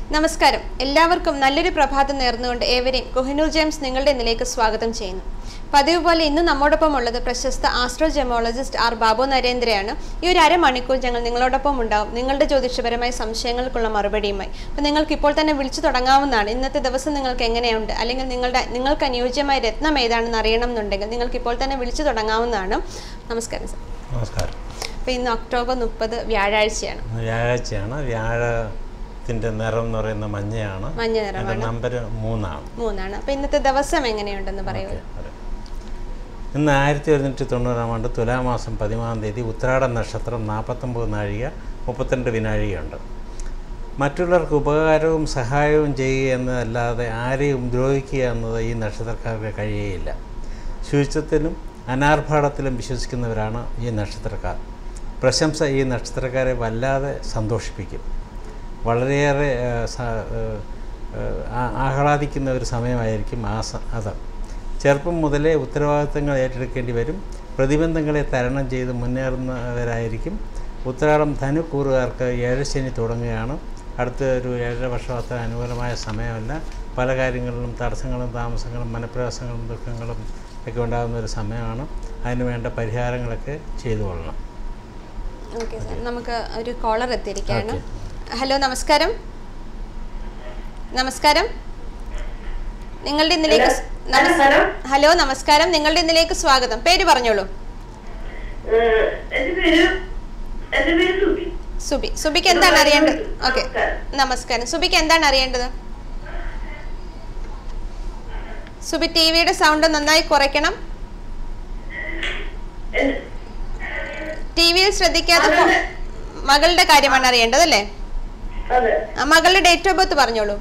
നമസ്കാരം എല്ലാവർക്കും നല്ലൊരു പ്രഭാതം നേർന്നുകൊണ്ട് ഏവരെയും കൊഹിനൂർ ജെയിംസ് നിങ്ങളുടെ ഇന്നിലേക്ക് സ്വാഗതം ചെയ്യുന്നു പതിവ് പോലെ ഇന്ന് നമ്മോടൊപ്പം ഉള്ളത് പ്രശസ്ത ആസ്ട്രോ ജെമോളജിസ്റ്റ് ആർ ബാബു നരേന്ദ്രയാണ് ഈ ഒരു അരമണിക്കൂർ ഞങ്ങൾ നിങ്ങളോടൊപ്പം ഉണ്ടാവും നിങ്ങളുടെ ജ്യോതിഷപരമായ സംശയങ്ങൾക്കുള്ള മറുപടിയുമായി അപ്പം നിങ്ങൾക്ക് ഇപ്പോൾ തന്നെ വിളിച്ചു തുടങ്ങാവുന്നതാണ് ഇന്നത്തെ ദിവസം നിങ്ങൾക്ക് എങ്ങനെയുണ്ട് അല്ലെങ്കിൽ നിങ്ങളുടെ നിങ്ങൾക്ക് അനുയോജ്യമായ രത്നം ഏതാണെന്ന് അറിയണം എന്നുണ്ടെങ്കിൽ നിങ്ങൾക്ക് ഇപ്പോൾ തന്നെ വിളിച്ചു തുടങ്ങാവുന്നതാണ് നമസ്കാരം സർ നമസ്കാരം അപ്പോൾ ഇന്ന് ഒക്ടോബർ മുപ്പത് വ്യാഴാഴ്ചയാണ് ഇന്ന് വ്യാഴാഴ്ചയാണ് വ്യാഴത്തിൻ്റെ നിറം എന്ന് പറയുന്ന മഞ്ഞയാണ് മഞ്ഞ അതിൻ്റെ നിറമാണ് നമ്പർ മൂന്നാണ് മൂന്നാണ് അപ്പോൾ ഇന്നത്തെ ദിവസം എങ്ങനെയുണ്ടെന്ന് പറയൂ അതെ. ഇന്ന് ആയിരത്തി ഒരുന്നൂറ്റി തൊണ്ണൂറാം ആണ്ട് തുലാമാസം പതിമൂന്നാം തീയതി ഉത്രാട നക്ഷത്രം നാൽപ്പത്തൊമ്പത് നാഴിക മുപ്പത്തിരണ്ട് വിനാഴികയുണ്ട് മറ്റുള്ളവർക്ക് ഉപകാരവും സഹായവും ചെയ്യുക എന്നതല്ലാതെ ആരെയും ദ്രോഹിക്കുക എന്നത് ഈ നക്ഷത്രക്കാർക്ക് കഴിയുകയില്ല ശുചിത്വത്തിലും അനാർഭാടത്തിലും വിശ്വസിക്കുന്നവരാണ് ഈ നക്ഷത്രക്കാർ പ്രശംസ ഈ നക്ഷത്രക്കാരെ വല്ലാതെ സന്തോഷിപ്പിക്കും വളരെയേറെ ആ, സ- ആ, ആ, ആഹ്ലാദിക്കുന്ന ഒരു സമയമായിരിക്കും ആ സ- അത് ചെറുപ്പം മുതലേ ഉത്തരവാദിത്തങ്ങൾ ഏറ്റെടുക്കേണ്ടി വരും പ്രതിബന്ധങ്ങളെ തരണം ചെയ്ത് മുന്നേറുന്നവരായിരിക്കും ഉത്രാടം ധനുക്കൂറുകാർക്ക് ഏഴശനി തുടങ്ങുകയാണ് അടുത്ത ഒരു ഏഴര വർഷം അത്ര അനുകൂലമായ സമയമല്ല പല കാര്യങ്ങളിലും തടസ്സങ്ങളും താമസങ്ങളും മനപ്രയാസങ്ങളും ദുഃഖങ്ങളും ഒക്കെ ഉണ്ടാകുന്ന ഒരു സമയമാണ് അതിന് വേണ്ട പരിഹാരങ്ങളൊക്കെ ചെയ്തു കൊള്ളണം ഓക്കെ സാർ നമുക്ക് ഒരു കോളർ എത്തിയിരിക്കുകയാണ് ഹലോ നമസ്കാരം നമസ്കാരം നിങ്ങളുടെ ഇന്നിലേക്ക് സ്- നമസ്- ഹലോ. ഹലോ നമസ്കാരം നിങ്ങളുടെ ഇന്നിലേക്ക് സ്വാഗതം പേര് പറഞ്ഞോളൂ ഏഹ് എന്റെ പേര് എന്റെ പേര് സുബി സുബി സുബിക്ക് എന്താണ് അറിയേണ്ടത് ഓക്കെ നമസ്കാരം. നമസ്കാരം സുബിക്ക് എന്താണ് അറിയേണ്ടത് സുബി ടി വിയുടെ സൗണ്ട് നന്നായി കുറയ്ക്കണം എന്റെ- ടി വിയിൽ ശ്രദ്ധിക്കാതെ ഫോ- അതെ. മകളുടെ കാര്യമാണ് അറിയേണ്ടത് അല്ലേ അതെ ആ, മകളുടെ ഡേറ്റ് ഓഫ് ബർത്ത് പറഞ്ഞോളൂ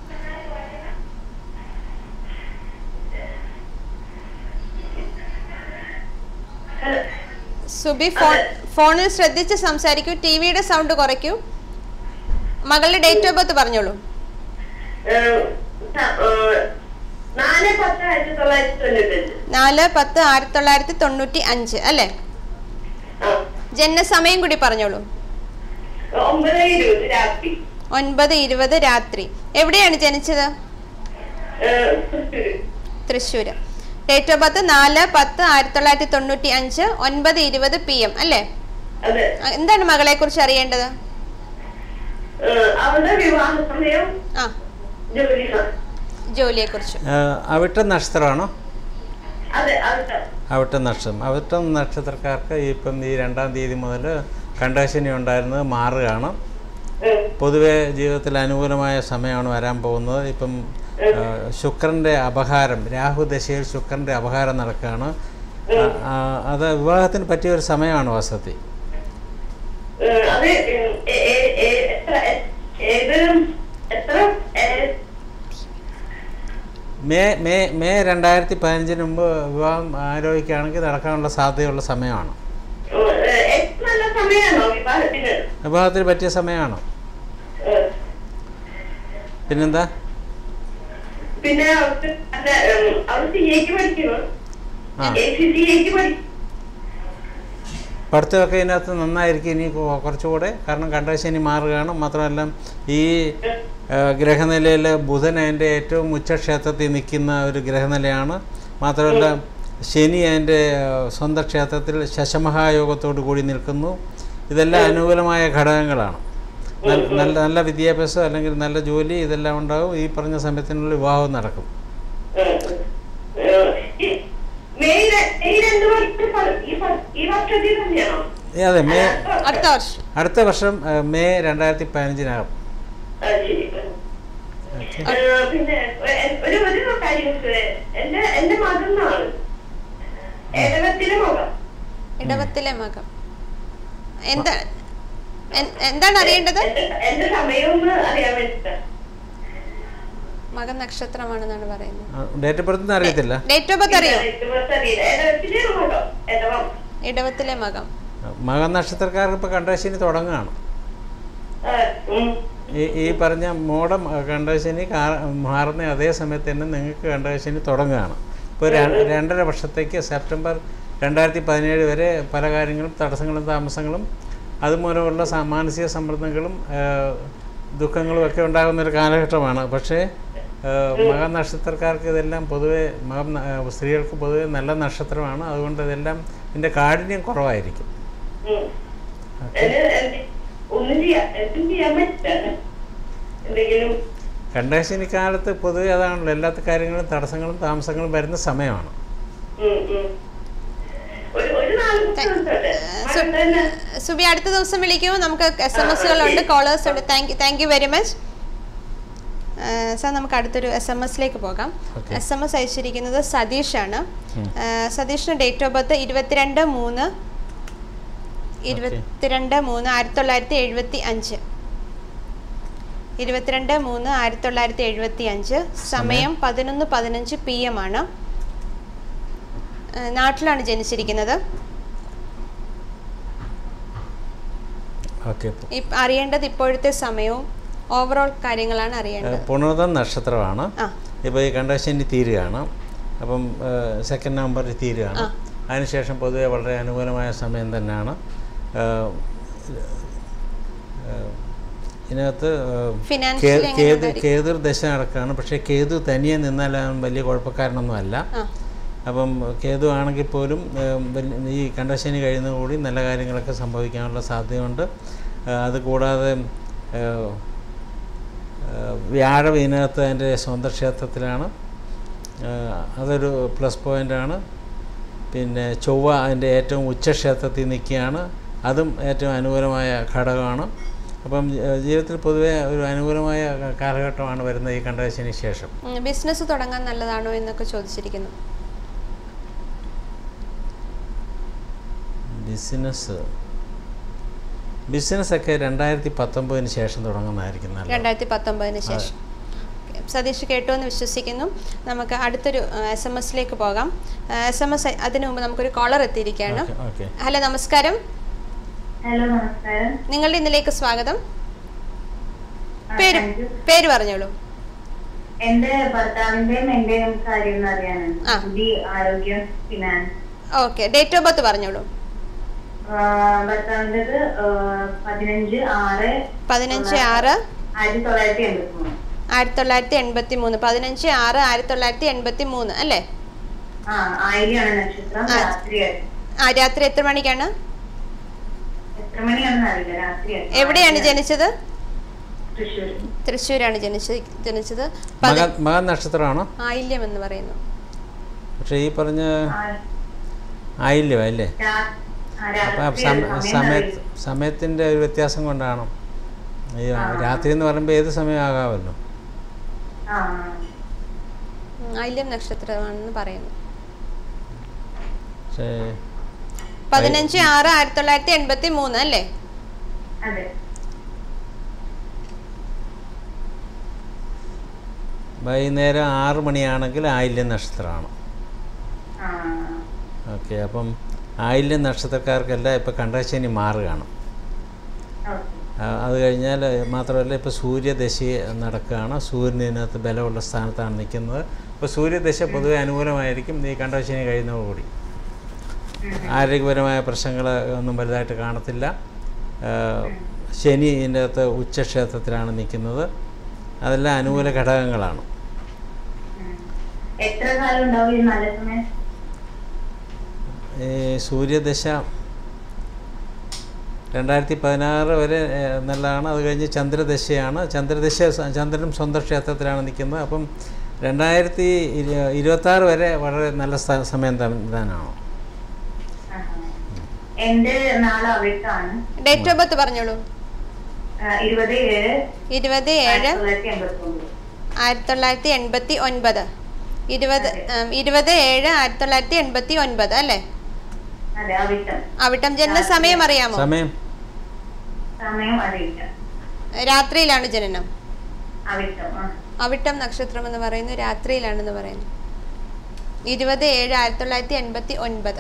ഹലോ. സുബി ഫോൺ ഫോണിൽ ശ്രദ്ധിച്ച് സംസാരിക്കൂ ടി വിയുടെ സൗണ്ട് കുറയ്ക്കൂ മകളുടെ ഡേറ്റ് ഓഫ് ബർത്ത് പറഞ്ഞോളൂ ഏഹ് ത- ഏഹ് നാല് പത്ത് ആയിരത്തി തൊള്ളായിരത്തി തൊണ്ണൂറ്റഞ്ച് നാല് പത്ത് ആയിരത്തി തൊള്ളായിരത്തി തൊണ്ണൂറ്റി അഞ്ച് അല്ലേ ആ ജനനസമയം കൂടി പറഞ്ഞോളൂ ഒമ്പത് ഇരുപത് രാത്രി ഒൻപത് ഇരുപത് രാത്രി എവിടെയാണ് ജനിച്ചത് ഏഹ് Thrissur. Thrissur date of birth നാല് പത്ത് ആയിരത്തി തൊള്ളായിരത്തി തൊണ്ണൂറ്റി അഞ്ച് ഒൻപത് ഇരുപത് പി എം അല്ലേ അതെ ആ, എന്താണ് മകളെ കുറിച്ച് അറിയേണ്ടത് ഏഹ് അവളുടെ വിവാഹ സമയം ആ ജോലി സമയം. ജോലിയെ കുറിച്ച് അവിട്ട നക്ഷത്രമാണോ അതെ അവിടെ അവിട്ട നക്ഷത്രം അവിട്ടം നക്ഷത്രക്കാർക്ക് ഇപ്പം ഈ രണ്ടാം തീയതി മുതൽ കണ്ടശനി ഉണ്ടായിരുന്നത് മാറുകയാണ് ഏഹ് പൊതുവെ ജീവിതത്തിൽ അനുകൂലമായ സമയമാണ് വരാൻ പോകുന്നത് ഇപ്പം ആ, ശുക്രൻ്റെ അപഹാരം രാഹു ദശയിൽ ശുക്രൻ്റെ അപഹാരം നടക്കുകയാണ് ആ, ആ, അത് വിവാഹത്തിന് പറ്റിയ ഒരു സമയമാണ് വാസ്തവത്തിൽ ഏഹ് അത് ഏഹ് ഏ- ഏ- ഏ- എത്ര ഏ- ഏത് എത്ര ഏഹ് മെയ് മെയ് മെയ് രണ്ടായിരത്തി പതിനഞ്ചിന് മുമ്പ് വിവാഹം ആലോചിക്കുകയാണെങ്കിൽ നടക്കാനുള്ള സാധ്യതയുള്ള സമയമാണ് ഏഹ് ഏറ്റവും നല്ല സമയമാണോ വിവാഹത്തിന് വിവാഹത്തിന് പറ്റിയ സമയമാണ് ഏഹ് പിന്നെന്താ പിന്നെ അവർക്ക് അല്ല, ഉം, അവൾ സി എക്ക് പഠിക്കുന്നു ആ എ സി സി എക്ക് പഠിക്കും പഠിത്തമൊക്കെ ഇതിനകത്ത് നന്നായിരിക്കും ഇനി കൊ- കുറച്ചുകൂടെ കാരണം കണ്ടശനി മാറുകയാണ് മാത്രമല്ല ഈ ആ, ഗ്രഹനിലയിൽ ബുധൻ അതിൻ്റെ ഏറ്റവും ഉച്ചക്ഷേത്രത്തിൽ നിൽക്കുന്ന ഒരു ഗ്രഹനിലയാണ് മാത്രമല്ല ശനി അതിൻ്റെ ആ, സ്വന്തം ക്ഷേത്രത്തിൽ ശശമഹായോഗത്തോടു കൂടി നിൽക്കുന്നു ഇതെല്ലാം അനുകൂലമായ ഘടകങ്ങളാണ് നല്ല നല്ല നല്ല വിദ്യാഭ്യാസം അല്ലെങ്കിൽ നല്ല ജോലി ഇതെല്ലാം ഉണ്ടാകും ഈ പറഞ്ഞ സമയത്തിനുള്ളിൽ വിവാഹം നടക്കും ഏഹ്, ഏഹ്, ഈ മെയ് ര- മെയ് രണ്ട് വർഷം പ- ഈ വ- ഈ വർഷത്തിൽ തന്നെയാണോ ഏ, അതെ മെയ് അടുത്ത വർഷം അടുത്ത വർഷം ആ, മെയ് രണ്ടായിരത്തി പതിനഞ്ചിനകം ആ, ശരി ഓക്കെ ഏഹ്, പിന്നെ ഒ- ഒരു ഒരു കാര്യം സുരേ. എന്റെ എന്റെ മകൻ എന്നാണ് ഏതകത്തിലെ മകൻ ഇടവത്തിലെ മകം എന്താ എൻ- എന്താണ് അറിയേണ്ടത് എന്റെ എന്റെ സമയം ഒന്ന് അറിയാൻ വേണ്ടിട്ടാ മകൻ നക്ഷത്രമാണെന്നാണ് പറയുന്നത് ഡേറ്റ് ഓഫ് ബർത്ത് അറിയത്തില്ല ഡേറ്റ് ഓഫ് ബർത്ത് അറിയോ ഏതകത്തിലെ മകൻ ഏതകം ഇടവത്തിലെ മകം മകൻ നക്ഷത്രക്കാർക്ക് ഇപ്പോൾ കണ്ടശനി തുടങ്ങുകയാണ് ആ, ഉം. ഈ ഈ പറഞ്ഞ മോഡം കണ്ടശനി കാ- മാറുന്ന അതേ സമയത്ത് തന്നെ നിങ്ങൾക്ക് കണ്ടശനി തുടങ്ങുകയാണ് ഇപ്പോൾ ര- രണ്ടര വർഷത്തേക്ക് സെപ്റ്റംബർ രണ്ടായിരത്തി പതിനേഴ് വരെ പല കാര്യങ്ങളും തടസ്സങ്ങളും താമസങ്ങളും അതുമൂലമുള്ള സാ- മാനസിക സമ്മർദ്ദങ്ങളും ആ, ദുഃഖങ്ങളും ഒക്കെ ഉണ്ടാകുന്ന ഒരു കാലഘട്ടമാണ് പക്ഷേ ഏഹ്, മകം നക്ഷത്രക്കാർക്ക് ഇതെല്ലാം പൊതുവെ മകം ന- ഏഹ്, സ്ത്രീകൾക്ക് പൊതുവെ നല്ല നക്ഷത്രമാണ് അതുകൊണ്ട് ഇതെല്ലാം ഇതിൻ്റെ കാഠിന്യം കുറവായിരിക്കും ഉം. അത് എന്ത് ഒന്നും ചെയ്യാൻ എന്തും ചെയ്യാൻ പറ്റില്ല എന്തെങ്കിലും കണ്ടശനി കാലത്ത് പൊതുവെ അതാണല്ലോ എല്ലാ കാര്യങ്ങളും തടസ്സങ്ങളും താമസങ്ങളും വരുന്ന സമയമാണ് ഉം, ഉം. ഒരു ഒരു നാല് ദിവസത്തോട്ടെ സു- തന്നെ സുബി അടുത്ത ദിവസം വിളിക്കുമ്പോൾ നമുക്ക് എസ് എം എസുകളുണ്ട് കോളേഴ്സ് ഉണ്ട് thank you thank you very much sir നമുക്ക് അടുത്തൊരു എസ് എം എസിലേക്ക് പോകാം Okay. എസ് എം എസ് അയച്ചിരിക്കുന്നത് സതീഷാണ് സതീഷിന് ഡേറ്റ് ഓഫ് ബർത്ത് ഇരുപത്തിരണ്ട് മൂന്ന് ഇരുപത്തിരണ്ട് മൂന്ന് ആയിരത്തി തൊള്ളായിരത്തി എഴുപത്തി അഞ്ച് ഇരുപത്തിരണ്ട് മൂന്ന് ആയിരത്തി തൊള്ളായിരത്തി എഴുപത്തി അഞ്ച് സമയം പതിനൊന്ന് പതിനഞ്ച് പി എം ആണ് ഏഹ് നാട്ടിലാണ് ജനിച്ചിരിക്കുന്നത് ഓക്കെ ഇപ്പ- അറിയേണ്ടത് ഇപ്പോഴത്തെ സമയവും ഓവറോൾ കാര്യങ്ങളാണ് അറിയേണ്ടത് പുണർതം നക്ഷത്രമാണ് ആ ഇപ്പോൾ ഈ കണ്ടശനി തീരുകയാണ് അപ്പം സെക്കൻഡ് നമ്പറിൽ തീരുകയാണ് ആ. അതിനുശേഷം പൊതുവെ വളരെ അനുകൂലമായ സമയം തന്നെയാണ് ഏഹ്, ഏഹ്, ഇതിനകത്ത് ഏഹ്, Financially കേ- എങ്ങനെ കേതു ഉണ്ടായിരിക്കും? കേതു ദശ നടക്കുകയാണ് പക്ഷേ കേതു തനിയെ നിന്നാൽ അവൻ വലിയ കുഴപ്പക്കാരനൊന്നും അല്ല ആ അപ്പം കേതു ആണെങ്കിൽ പോലും ഏഹ്, വല്യ- ഈ കണ്ടശനി കഴിയുന്നതോടുകൂടി നല്ല കാര്യങ്ങളൊക്കെ സംഭവിക്കാനുള്ള സാധ്യതയുണ്ട് ഏഹ്, അതുകൂടാതെ ഏഹ്, ഏഹ്, വ്യാഴം ഇതിനകത്ത് അതിൻ്റെ സ്വന്തം ക്ഷേത്രത്തിലാണ് ഏഹ്, അതൊരു പ്ലസ് പോയിൻ്റാണ് പിന്നെ ചൊവ്വ അതിൻ്റെ ഏറ്റവും ഉച്ചക്ഷേത്രത്തിൽ നിൽക്കുകയാണ് അതും ഏറ്റവും അനുകൂലമായ ഘടകമാണ് അപ്പം ഏഹ്, ജീവിതത്തിൽ പൊതുവെ ഒരു അനുകൂലമായ കാലഘട്ടമാണ് വരുന്നത് ഈ കണ്ടശനി ശേഷം ബിസിനസ് തുടങ്ങാൻ നല്ലതാണോ എന്നൊക്കെ ചോദിച്ചിരിക്കുന്നു ബിസിനസ് ബിസിനസ്സൊക്കെ രണ്ടായിരത്തി പത്തൊമ്പതിന് ശേഷം തുടങ്ങുന്നതായിരിക്കും നല്ലത് രണ്ടായിരത്തി പത്തൊമ്പതിന് ശേഷം Okay. സതീഷ് കേട്ടു എന്ന് വിശ്വസിക്കുന്നു നമുക്ക് അടുത്തൊരു എസ് എം എസിലേക്ക് പോകാം എസ് എം എസ് അതിനു മുമ്പ് നമുക്കൊരു കോളർ എത്തിയിരിക്കുകയാണ് ഓക്കെ ഓക്കെ ഹലോ നമസ്കാരം ഹലോ നമസ്കാരം നിങ്ങളുടെ ഇന്നിലേക്ക് സ്വാഗതം ആ, പേര് thank you. പേര് പറഞ്ഞോളൂ എന്റെ ഭർത്താവിന്റെയും എന്റെയും കാര്യം ഒന്ന് അറിയാനാണ് ആ. ബുദ്ധി ആരോഗ്യം finance okay date of birth പറഞ്ഞോളൂ ഭർത്താവിൻ്റെത് പതിനഞ്ച് ആറ് പതിനഞ്ച് ആറ് ആയിരത്തി തൊള്ളായിരത്തി എൺപത്തി മൂന്ന് ആയിരത്തി തൊള്ളായിരത്തി എൺപത്തി മൂന്ന് പതിനഞ്ച് ആറ് ആയിരത്തി തൊള്ളായിരത്തി എൺപത്തി മൂന്ന് അല്ലേ ആ ആയിരമാണ് നക്ഷത്രം ആ. രാത്രിയായിരുന്നു ആ രാത്രി എത്ര മണിക്കാണ് എത്ര മണിയാണെന്ന് അറിയില്ല രാത്രിയായിരുന്നു എവിടെയാണ് ജനിച്ചത് തൃശ്ശൂർ തൃശ്ശൂരാണ് ജനിച്ചത് ജനിച്ചത് മക പതി- മകൻ നക്ഷത്രമാണോ ആയില്യം എന്ന് പറയുന്നു പക്ഷേ ഈ പറഞ്ഞ ആ, ആയില്യം അല്ലേ രാ- ആ, അപ്പം രാത്രി സമ- സമയം സമയത്ത് അറിയില്ല. സമയത്തിൻ്റെ ഒരു വ്യത്യാസം കൊണ്ടാണ് ഈ ആ. രാത്രി എന്ന് പറയുമ്പോൾ ഏത് സമയമാകാമല്ലോ ആ ഉം, ആയില്യം നക്ഷത്രമാണെന്ന് പറയുന്നു പക്ഷേ പതിനഞ്ച് ആറ് ആയിരത്തി തൊള്ളായിരത്തി എൺപത്തി മൂന്ന് അല്ലേ അതെ വൈകുന്നേരം ആറ് മണിയാണെങ്കിൽ ആയില്യം നക്ഷത്രമാണ് ആ ഓക്കെ അപ്പം ആയില്യം നക്ഷത്രക്കാർക്കെല്ലാം ഇപ്പോൾ കണ്ടശനി മാറുകയാണ് ഓക്കെ ആ, അത് കഴിഞ്ഞാൽ മാത്രമല്ല ഇപ്പോൾ സൂര്യദശ നടക്കുകയാണ് സൂര്യൻ ഇതിനകത്ത് ബലമുള്ള സ്ഥാനത്താണ് നിൽക്കുന്നത് അപ്പോൾ സൂര്യദശ പൊതുവെ അനുകൂലമായിരിക്കും ഈ കണ്ടശനി കഴിയുന്നതോടുകൂടി ആരോഗ്യപരമായ പ്രശ്നങ്ങൾ ഒന്നും വലുതായിട്ട് കാണത്തില്ല ആ, ശനി ഇതിൻ്റെ അകത്ത് ഉച്ചക്ഷേത്രത്തിലാണ് നിൽക്കുന്നത് അതെല്ലാം അനുകൂല ഘടകങ്ങളാണ് ഉം. എത്ര കാലം ഉണ്ടാവും ഈ നല്ല സമയം ഈ സൂര്യദശ രണ്ടായിരത്തി പതിനാറ് വരെ ഏ, നല്ലതാണ് അത് കഴിഞ്ഞ് ചന്ദ്രദശയാണ് ചന്ദ്രദശ സ- ചന്ദ്രനും സ്വന്തം ക്ഷേത്രത്തിലാണ് നിൽക്കുന്നത് അപ്പം രണ്ടായിരത്തി ഇരു- ഇരുപത്താറ് വരെ വളരെ നല്ല സ്ഥ- സമയം തന്നാണ് ആഹാ. എന്റെ നാളെ അവിട്ടാണ് ഡേറ്റ് ഓഫ് ബർത്ത് പറഞ്ഞോളൂ ഇരുപത് ഏഴ് ഇരുപത് ആയിരത്തി ഏഴ് തൊള്ളായിരത്തി എൺപത്തി ഒമ്പത് ആയിരത്തി തൊള്ളായിരത്തി എൺപത്തി ഒൻപത് ഇരുപത് ഉം, ഇരുപത് ഏഴ് ആയിരത്തി തൊള്ളായിരത്തി എൺപത്തി ഒൻപത് അല്ലേ അതെ അവിട്ടം അവിട്ടം ജനന സമയം അറിയാമോ സമയം സമയം അറിയില്ല രാത്രിയിലാണ് ജനനം അവിട്ടം ആ അവിട്ടം നക്ഷത്രം എന്ന് പറയുന്നത് രാത്രിയിലാണെന്ന് പറയുന്നു ഇരുപത് ഏഴ് ആയിരത്തി തൊള്ളായിരത്തി എൺപത്തി ഒൻപത്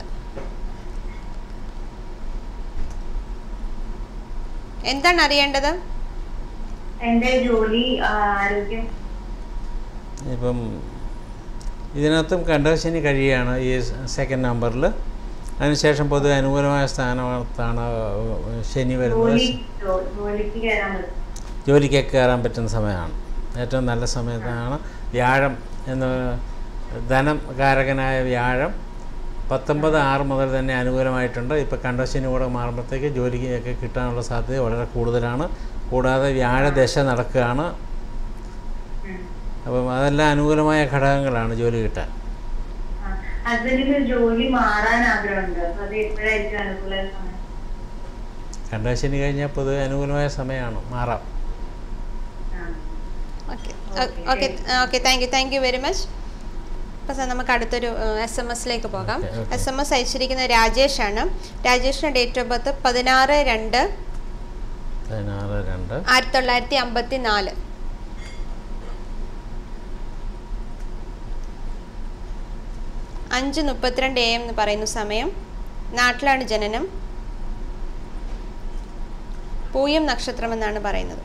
എന്താണ് അറിയേണ്ടത് എന്റെ ജോലി ആ, ആരോഗ്യം ഇപ്പം ഇതിനകത്തും കണ്ടശനി കഴിയുകയാണ് ഈ സെക്കൻഡ് നമ്പറിൽ അതിനുശേഷം പൊതുവെ അനുകൂലമായ സ്ഥാനത്താണ് ശനി വരുന്നത് ജോലി ജോ- ജോലിക്ക് കയറാൻ പറ്റും ജോലിക്കൊക്കെ കയറാൻ പറ്റുന്ന സമയമാണ് ഏറ്റവും നല്ല സമയത്താണ് വ്യാഴം എന്ന ധനം കാരകനായ വ്യാഴം പത്തൊമ്പത് ആറ് മുതൽ തന്നെ അനുകൂലമായിട്ടുണ്ട് ഇപ്പോൾ കണ്ടശനി കൂടെ മാറുമ്പോഴത്തേക്ക് ജോലിക്കൊക്കെ കിട്ടാനുള്ള സാധ്യത വളരെ കൂടുതലാണ് കൂടാതെ വ്യാഴദശ നടക്കുകയാണ് ഉം. അപ്പം അതെല്ലാം അനുകൂലമായ ഘടകങ്ങളാണ് ജോലി കിട്ടാൻ ആ, ഹസ്ബൻഡിന് ജോലി മാറാൻ ആഗ്രഹമുണ്ട് അപ്പൊ അത് എപ്പോഴായിരിക്കും അനുകൂല സമയം കണ്ടശനി കഴിഞ്ഞാൽ പൊതുവെ അനുകൂലമായ സമയമാണ് മാറാം ആ. Okay Okay, okay okay thank you thank you very much അപ്പോൾ സാർ നമുക്ക് അടുത്തൊരു എസ് എം എസിലേക്ക് പോകാം Okay, okay. S M S അയച്ചിരിക്കുന്നത് രാജേഷാണ് രാജേഷിൻ്റെ ഡേറ്റ് ഓഫ് ബർത്ത് പതിനാറ് രണ്ട് പതിനാറ് രണ്ട് ആയിരത്തി തൊള്ളായിരത്തി അമ്പത്തി നാല് അഞ്ച് മുപ്പത്തിരണ്ട് എ എം എന്ന് പറയുന്ന സമയം നാട്ടിലാണ് ജനനം പൂയം നക്ഷത്രം എന്നാണ് പറയുന്നത്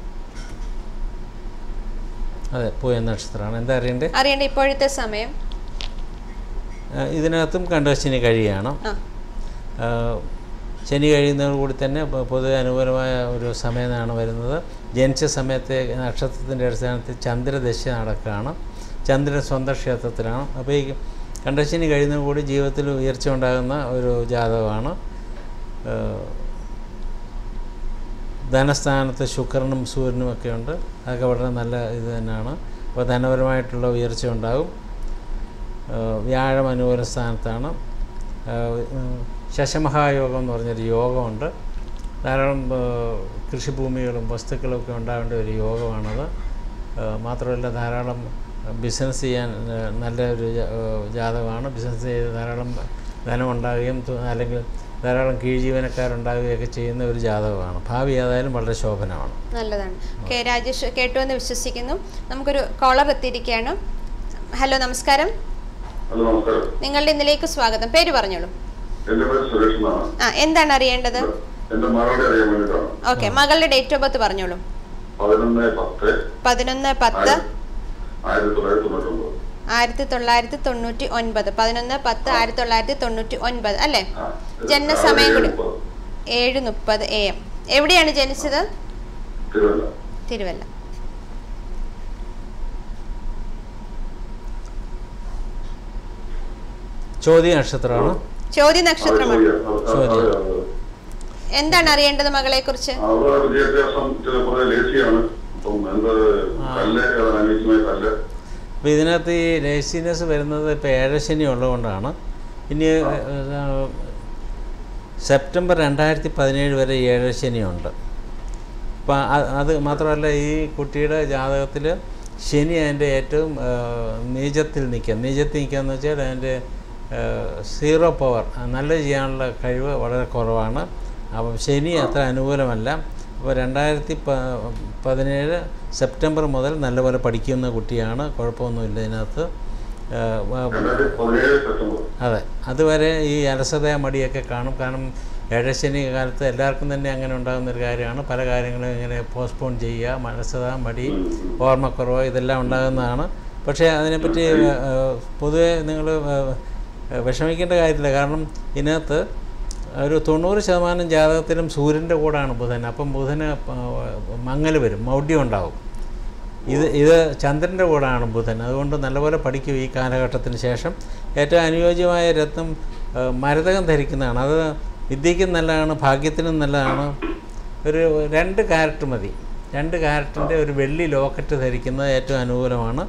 അതെ പൂയ നക്ഷത്രമാണ് എന്താ അറിയണ്ടേ അറിയേണ്ട ഇപ്പോഴത്തെ സമയം ആ, ഇതിനകത്തും കണ്ടശനി കഴിയാണ് ആ ആ, ശനി കഴിയുന്നതോടുകൂടി തന്നെ പൊ- പൊതുവെ അനുകൂലമായ ഒരു സമയമാണ് വരുന്നത് ജനിച്ച സമയത്തെ നക്ഷത്രത്തിൻ്റെ അടിസ്ഥാനത്തിൽ ചന്ദ്രദശ നടക്കുകയാണ് ചന്ദ്രൻ സ്വന്തം ക്ഷേത്രത്തിലാണ് അപ്പോൾ ഈ കണ്ടശനി കഴിയുന്നതോടുകൂടി ജീവിതത്തിൽ ഉയർച്ച ഉണ്ടാകുന്ന ഒരു ജാതകമാണ് ആ, ധനസ്ഥാനത്ത് ശുക്രനും സൂര്യനും ഒക്കെ ഉണ്ട് അതൊക്കെ വളരെ നല്ല ഇത് തന്നെയാണ് അപ്പോൾ ധനപരമായിട്ടുള്ള ഉയർച്ച ഉണ്ടാകും ഏഹ് വ്യാഴം അനുകൂല സ്ഥാനത്താണ് ഏഹ് ഉം ശശമഹായോഗം എന്ന് പറഞ്ഞൊരു യോഗമുണ്ട് ധാരാളം ഏഹ് കൃഷിഭൂമികളും വസ്തുക്കളും ഒക്കെ ഉണ്ടാവേണ്ട ഒരു യോഗമാണത് ഏഹ് മാത്രമല്ല ധാരാളം ബിസിനസ് ചെയ്യാൻ ഏഹ് നല്ല ഒരു ജാ- ഏഹ് ജാതകമാണ് ബിസിനസ് ചെയ്ത് ധാരാളം ധനം ഉണ്ടാകുകയും തു- അല്ലെങ്കിൽ ധാരാളം കീഴ്ജീവനക്കാരുണ്ടാകുകയൊക്കെ ചെയ്യുന്ന ഒരു ജാതകമാണ് ഭാവി ഏതായാലും വളരെ ശോഭനമാണ് നല്ലതാണ് ഓക്കെ രാജേഷ് കേട്ടു എന്ന് വിശ്വസിക്കുന്നു നമുക്കൊരു കോളർ എത്തിയിരിക്കുകയാണ് ഹലോ നമസ്കാരം ഹലോ നമസ്കാരം നിങ്ങളുടെ ഇന്നിലേക്ക് സ്വാഗതം പേര് പറഞ്ഞോളൂ എന്റെ പേര് സുരേഷ് എന്നാണ് ആ എന്താണ് അറിയേണ്ടത് എന്റെ മറുപടി അറിയാൻ വേണ്ടിയിട്ടാണ് ഓക്കെ മകളുടെ ഡേറ്റ് ഓഫ് ബർത്ത് പറഞ്ഞോളൂ പതിനൊന്ന് പത്ത് പതിനൊന്ന് പത്ത് ആയിരത്തി തൊള്ളായിരത്തി തൊണ്ണൂറ്റൊമ്പത് ആയിരത്തി തൊള്ളായിരത്തി തൊണ്ണൂറ്റി ഒൻപത് പതിനൊന്ന് പത്ത് ആയിരത്തി തൊള്ളായിരത്തി തൊണ്ണൂറ്റി ഒൻപത് അല്ലേ ആ. ജനനസമയം കൂടി മുപ്പത്. ഏഴ് മുപ്പത് എ എം എവിടെയാണ് ജനിച്ചത് തിരുവല്ല തിരുവല്ല ചോദ്യ നക്ഷത്രമാണ് ചോദ്യ അത് നക്ഷത്രമാണ് ചോദിക്കാം. അത് അത് ചോദ്യം. അത് അത്. എന്താണ് അറിയേണ്ടത് മകളെ കുറിച്ച് അവരുടെ വിദ്യാഭ്യാസം ചിലപ്പോൾ ലേസിയാണ് അപ്പം എന്ത് കല്ല് ഏതാണ് അനുയോജ്യമായ കല്ല് അപ്പോൾ ഇതിനകത്ത് ഈ ലേസിനെസ് വരുന്നത് ഇപ്പോൾ ഏഴശനി ഉള്ളതുകൊണ്ടാണ് ഇനി ഏഹ്, സെപ്റ്റംബർ രണ്ടായിരത്തി പതിനേഴ് വരെ ഏഴശനിയുണ്ട് അപ്പോൾ അത് മാത്രമല്ല ഈ കുട്ടിയുടെ ജാതകത്തിൽ ശനി അതിൻ്റെ ഏറ്റവും ഏഹ്, നീചത്തിൽ നിൽക്കുക നീചത്തിൽ നിൽക്കുക എന്ന് വെച്ചാൽ അതിൻ്റെ സീറോ പവർ നല്ലത് ചെയ്യാനുള്ള കഴിവ് വളരെ കുറവാണ് അപ്പം ശനി അത്ര അനുകൂലമല്ല അപ്പോൾ രണ്ടായിരത്തി പ പതിനേഴ് സെപ്റ്റംബർ മുതൽ നല്ലപോലെ പഠിക്കുന്ന കുട്ടിയാണ് കുഴപ്പമൊന്നുമില്ല ഇതിനകത്ത് ഏഹ്, വ- രണ്ടായിരത്തി പതിനേഴ് സെപ്റ്റംബർ അതെ അതുവരെ ഈ അലസത മടിയൊക്കെ കാണും കാരണം ഏഴശനി കാലത്ത് എല്ലാവർക്കും തന്നെ അങ്ങനെ ഉണ്ടാകുന്ന ഒരു കാര്യമാണ് പല കാര്യങ്ങളും ഇങ്ങനെ പോസ്റ്റ്പോൺ ചെയ്യുക മനസ്സത മടി ഓർമ്മക്കുറവ് ഇതെല്ലാം ഉണ്ടാകുന്നതാണ് പക്ഷേ അതിനെപ്പറ്റി ഏഹ്, പൊതുവെ നിങ്ങൾ വിഷമിക്കേണ്ട കാര്യമില്ല കാരണം ഇതിനകത്ത് ഒരു തൊണ്ണൂറ് ശതമാനം ജാതകത്തിലും സൂര്യൻ്റെ കൂടാണ് ബുധൻ അപ്പം ബുധന് മങ്ങൽ വരും മൗഢ്യം ഉണ്ടാവും ഇത് ഇത് ചന്ദ്രൻ്റെ കൂടാണ് ബുധൻ അതുകൊണ്ട് നല്ലപോലെ പഠിക്കും ഈ കാലഘട്ടത്തിന് ശേഷം ഏറ്റവും അനുയോജ്യമായ രത്നം ആ, മരതകം ധരിക്കുന്നതാണ് അത് വിദ്യയ്ക്കും നല്ലതാണ് ഭാഗ്യത്തിനും നല്ലതാണ് ഒരു രണ്ട് കാരറ്റ് മതി രണ്ട് കാരറ്റിൻ്റെ ഒരു വെള്ളി ലോക്കറ്റ് ധരിക്കുന്നത് ഏറ്റവും അനുകൂലമാണ്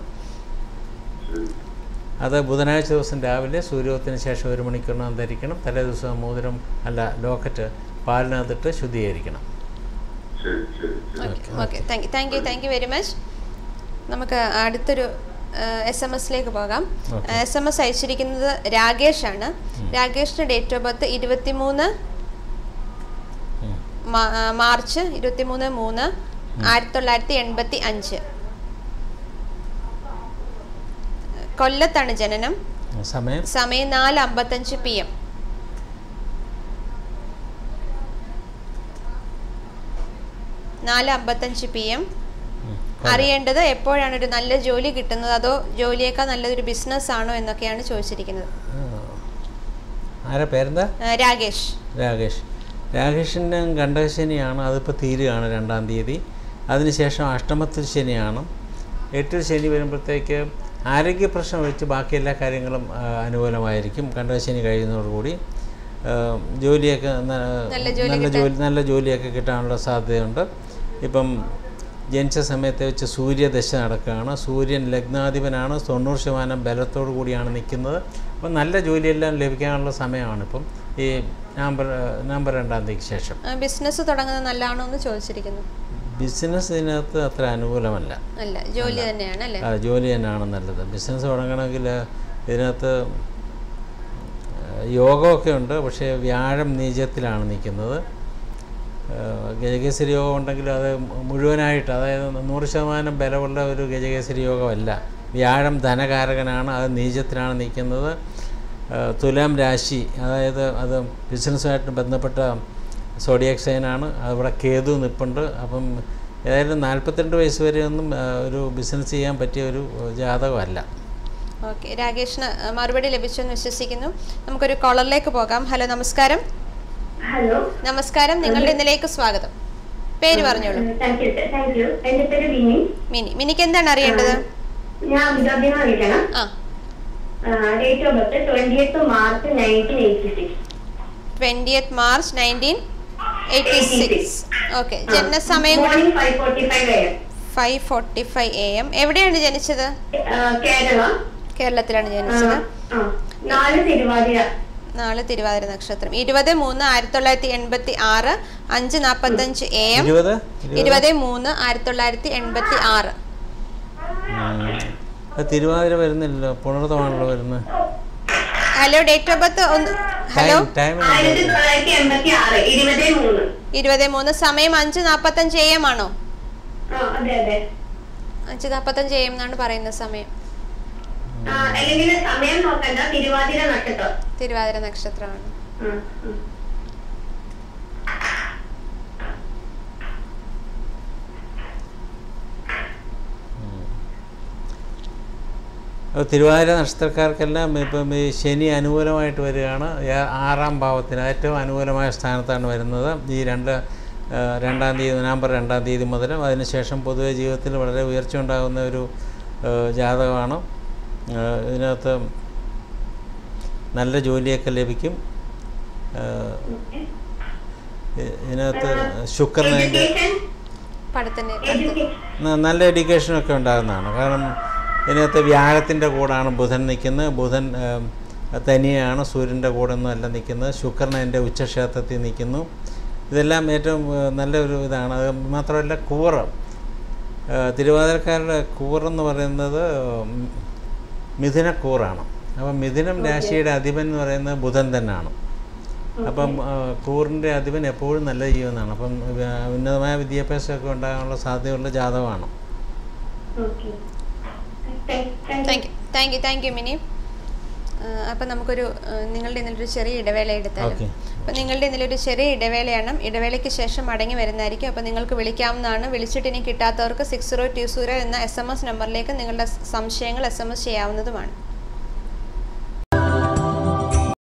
അത് ബുധനാഴ്ച ദിവസം രാവിലെ സൂര്യോദയത്തിന് ശേഷം ഒരു മണിക്കൂറിനകം ധരിക്കണം തലേ ദിവസം മോതിരം അല്ല ലോക്കറ്റ് പാലിനകത്തിട്ട് ശുദ്ധീകരിക്കണം ശരി ശരി ശരി okay okay thank you thank you thank you very much നമുക്ക് അടുത്തൊരു എസ് എം എസിലേക്ക് പോകാം Okay. എസ് എം എസ് അയച്ചിരിക്കുന്നത് രാകേഷ് ആണ് രാകേഷിൻ്റെ ഡേറ്റ് ഓഫ് ബർത്ത് ഇരുപത്തിമൂന്ന് ഉം. മാ- ആ, മാർച്ച് ഇരുപത്തിമൂന്ന് മൂന്ന് ആയിരത്തി തൊള്ളായിരത്തി എൺപത്തി അഞ്ച് കൊല്ലത്താണ് ജനനം സമയം സമയം നാല് അമ്പത്തഞ്ച് പി എം നാല് അമ്പത്തഞ്ച് പി എം ഉം. അറിയേണ്ടത് എപ്പോഴാണ് ഒരു നല്ല ജോലി കിട്ടുന്നത് അതോ ജോലിയേക്കാൾ നല്ലതൊരു ബിസിനസ് ആണോ എന്നൊക്കെയാണ് ചോദിച്ചിരിക്കുന്നത് ആരാ പേരെന്താ ആ, രാകേഷ് രാകേഷ് രാകേഷിൻ്റെ കണ്ടശനിയാണ് അതിപ്പോൾ തീരുകയാണ് രണ്ടാം തീയതി അതിനുശേഷം അഷ്ടമത്തിൽ ശനിയാണ് എട്ടിൽ ശനി വരുമ്പോഴത്തേക്ക് ആരോഗ്യ പ്രശ്നം ഒഴിച്ച് ബാക്കി എല്ലാ കാര്യങ്ങളും ആ, അനുകൂലമായിരിക്കും കണ്ടക ശനി കഴിയുന്നതോടുകൂടി ആ, ജോലിയൊക്കെ ന- നല്ല ജോലി നല്ല ജോലി നല്ല ജോലിയൊക്കെ കിട്ടാനുള്ള സാധ്യതയുണ്ട് ഇപ്പം ജനിച്ച സമയത്തെ വെച്ച് സൂര്യദശ നടക്കുകയാണ് സൂര്യൻ ലഗ്നാധിപനാണ് തൊണ്ണൂറ് ശതമാനം ബലത്തോടു കൂടിയാണ് നിൽക്കുന്നത് അപ്പം നല്ല ജോലിയെല്ലാം ലഭിക്കാനുള്ള സമയമാണ് ഇപ്പം ഈ നവംബർ നവംബർ രണ്ടാം തീയതിക്ക് ശേഷം ബിസിനസ് തുടങ്ങുന്നത് നല്ലതാണോ എന്ന് ചോദിച്ചിരിക്കുന്നു ബിസിനസ് ഇതിനകത്ത് അത്ര അനുകൂലമല്ല അല്ല ജോലി തന്നെയാണ് അല്ലേ ആ, ജോലി തന്നെയാണ് നല്ലത് ബിസിനസ് തുടങ്ങണമെങ്കിൽ ഇതിനകത്ത് ആ, യോഗമൊക്കെ ഉണ്ട് പക്ഷേ വ്യാഴം നീചത്തിലാണ് നിൽക്കുന്നത് ആ, ഗജകേസരി യോഗം ഉണ്ടെങ്കിൽ അത് മുഴുവനായിട്ട് അതായത് നൂറ് ശതമാനം ബലമുള്ള ഒരു ഗജകേസരി യോഗമല്ല വ്യാഴം ധനകാരകനാണ് അത് നീചത്തിലാണ് നിൽക്കുന്നത് ആ, തുലാം രാശി അതായത് അത് ബിസിനസ്സുമായിട്ട് ബന്ധപ്പെട്ട സോഡിയാക് സൈനാണ് അവിടെ കേതു നിൽപ്പുണ്ട് അപ്പം ഏതായാലും നാൽപ്പത്തിരണ്ട് വയസ്സ് വരെ ഒന്നും ആ, ഒരു ബിസിനസ് ചെയ്യാൻ പറ്റിയ ഒരു ജാതകമല്ല ഓക്കെ രാകേഷിന് ആ, മറുപടി ലഭിച്ചെന്ന് വിശ്വസിക്കുന്നു നമുക്കൊരു കോളറിലേക്ക് പോകാം ഹലോ നമസ്കാരം ഹലോ നമസ്കാരം നിങ്ങളുടെ ഇന്നലേക്ക് സ്വാഗതം പേര് പറഞ്ഞോളൂ താങ്ക് യു താങ്ക് യു എന്റെ പേര് വിനി മിനി മിനിക്ക് എന്താണ് അറിയേണ്ടത് ഞാൻ അബുദാബിന്ന് വിളിക്കണം ആ date of birth twenty eighth March nineteen eighty six twenty eighth March nineteen eighty six okay ജനനസമയം കൂടി morning five forty five M five forty five A M എവിടെയാണ് ജനിച്ചത് കേരള കേരളത്തിലാണ് ആ, ജനിച്ചത് ആ. നാല് തിരുവാതിര നാളെ തിരുവാതിര നക്ഷത്രം ഇരുപത് മൂന്ന് ആയിരത്തി തൊള്ളായിരത്തി എൺപത്തി ആറ് അഞ്ച് നാൽപ്പത്തഞ്ച് എ എം ഇരുപത് ഇരുപത് മൂന്ന് ആയിരത്തി തൊള്ളായിരത്തി എൺപത്തി ആറ് അത് തിരുവാതിര വരുന്നില്ലല്ലോ പുണർത്തമാണല്ലോ വരുന്നത് ഹലോ ഡേറ്റ് ഓഫ് ബർത്ത് ഒന്ന് ഹലോ ടൈം ആയിരത്തി തൊള്ളായിരത്തി എൺപത്തി ആറ് ഇരുപത് മൂന്ന് ഇരുപത് മൂന്ന് സമയം അഞ്ച് നാൽപ്പത്തഞ്ച് എ എം ആണോ ആ അതെ അതെ അഞ്ച് നാൽപ്പത്തഞ്ച് എ എം എന്നാണ് പറയുന്ന സമയം ആ, അല്ലെങ്കിൽ സമയം നോക്കണ്ട തിരുവാതിര നക്ഷത്രം തിരുവാതിര നക്ഷത്രമാണ് ഉം, ഉം. അപ്പോൾ തിരുവാതിര നക്ഷത്രക്കാർക്കെല്ലാം ഇപ്പം ഈ ശനി അനുകൂലമായിട്ട് വരികയാണ് ഏ- ആറാം ഭാവത്തിന് ഏറ്റവും അനുകൂലമായ സ്ഥാനത്താണ് വരുന്നത് ഈ രണ്ട് ആ, രണ്ടാം തീയതി നവംബർ രണ്ടാം തീയതി മുതലും അതിനുശേഷം പൊതുവെ ജീവിതത്തിൽ വളരെ ഉയർച്ച ഉണ്ടാകുന്ന ഒരു ആ, ജാതകമാണ് ആ, ഇതിനകത്ത് നല്ല ജോലിയൊക്കെ ലഭിക്കും ആ, ഇ- ഇതിനകത്ത് ശുക്രൻ അതിൻ്റെ Education, പടത്തിന്റെ education. ന- നല്ല എഡ്യൂക്കേഷനൊക്കെ ഉണ്ടാകുന്നതാണ് കാരണം ഇതിനകത്ത് വ്യാഴത്തിൻ്റെ കൂടാണ് ബുധൻ നിൽക്കുന്നത് ബുധൻ ഏം, തനിയാണ് സൂര്യൻ്റെ കൂടെ ഒന്നും അല്ല നിൽക്കുന്നത് ശുക്രൻ അതിൻ്റെ ഉച്ചക്ഷേത്രത്തിൽ നിൽക്കുന്നു ഇതെല്ലാം ഏറ്റവും ഏ, നല്ലൊരു ഇതാണ് അത് മാത്രമല്ല കൂറ് ഏ, തിരുവാതിരക്കാരുടെ കൂറെന്ന് പറയുന്നത് ഉം, മിഥുനക്കൂറാണ് അപ്പം മിഥുനം രാശിയുടെ അധിപൻ എന്ന് പറയുന്നത് ബുധൻ തന്നെയാണ് അപ്പം ആ, കൂറിൻ്റെ അധിപൻ എപ്പോഴും നല്ല ജീവനാണ് അപ്പം വ്യ- ഉന്നതമായ വിദ്യാഭ്യാസമൊക്കെ ഉണ്ടാകാനുള്ള സാധ്യതയുള്ള ജാതകമാണ് Okay. Thank- thank you. Thank you thank you thank you Mini അപ്പം നമുക്കൊരു ആ, നിങ്ങളുടെ ഇന്നലൊരു ചെറിയ ഇടവേള എടുത്താലും Okay. അപ്പം നിങ്ങളുടെ ഇന്നലൊരു ചെറിയ ഇടവേളയാണ് ഇടവേളയ്ക്ക് ശേഷം മടങ്ങി വരുന്നതായിരിക്കും അപ്പം നിങ്ങൾക്ക് വിളിക്കാവുന്നതാണ് വിളിച്ചിട്ട് ഇനി കിട്ടാത്തവർക്ക് സിക്സ് സീറോ ടു സീറോ എന്ന എസ് എം എസ് നമ്പറിലേക്ക് നിങ്ങളുടെ സംശയങ്ങൾ എസ് എം എസ് ചെയ്യാവുന്നതുമാണ്